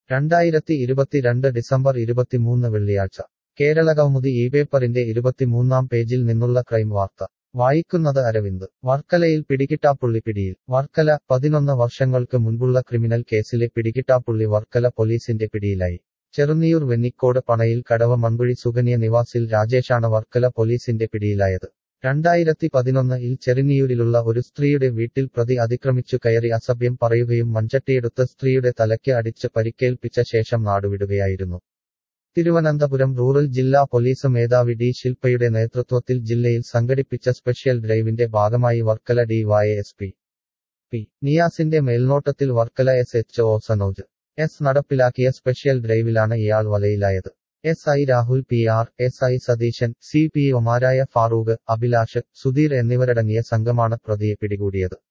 രണ്ടായിരത്തി ഇരുപത്തിരണ്ട് ഡിസംബർ ഇരുപത്തിമൂന്ന് വെള്ളിയാഴ്ച കേരളകൗമുദി ഈ പേപ്പറിന്റെ ഇരുപത്തിമൂന്നാം പേജിൽ നിന്നുള്ള ക്രൈം വാർത്ത വായിക്കുന്നത് അരവിന്ദ് വർക്കലയിൽ പിടികിട്ടാപ്പുള്ളി പിടിയിൽ വർക്കല പതിനൊന്ന് വർഷങ്ങൾക്ക് മുൻപുള്ള ക്രിമിനൽ കേസിലെ പിടികിട്ടാപ്പുള്ളി വർക്കല പോലീസിന്റെ പിടിയിലായി ചെറുന്നിയൂർ വെന്നിക്കോട് പണയിൽ കടവ മൺകുഴി സുകന്യ നിവാസിൽ രാജേഷാണ് വർക്കല പോലീസിന്റെ പിടിയിലായത് രണ്ടായിരത്തി പതിനൊന്നിൽ ചെറുന്നിയൂരിലുള്ള ഒരു സ്ത്രീയുടെ വീട്ടിൽ പ്രതി അതിക്രമിച്ചു കയറി അസഭ്യം പറയുകയും മൺചട്ടിയെടുത്ത് സ്ത്രീയുടെ തലയ്ക്ക് അടിച്ച് പരിക്കേൽപ്പിച്ച ശേഷം നാടുവിടുകയായിരുന്നു തിരുവനന്തപുരം റൂറൽ ജില്ലാ പോലീസ് മേധാവി ഡി ശിൽപയുടെ നേതൃത്വത്തിൽ ജില്ലയിൽ സംഘടിപ്പിച്ച സ്പെഷ്യൽ ഡ്രൈവിന്റെ ഭാഗമായി Varkala D Y S P P നിയാസിന്റെ മേൽനോട്ടത്തിൽ Varkala S H O Sanoj S നടപ്പിലാക്കിയ സ്പെഷ്യൽ ഡ്രൈവിലാണ് ഇയാൾ വലയിലായത് S I Rahul P R S I Sathishan C P ഒമാരായ ഫാറൂഖ് അഭിലാഷ് സുധീർ എന്നിവരടങ്ങിയ സംഘമാണ് പ്രതിയെ പിടികൂടിയത്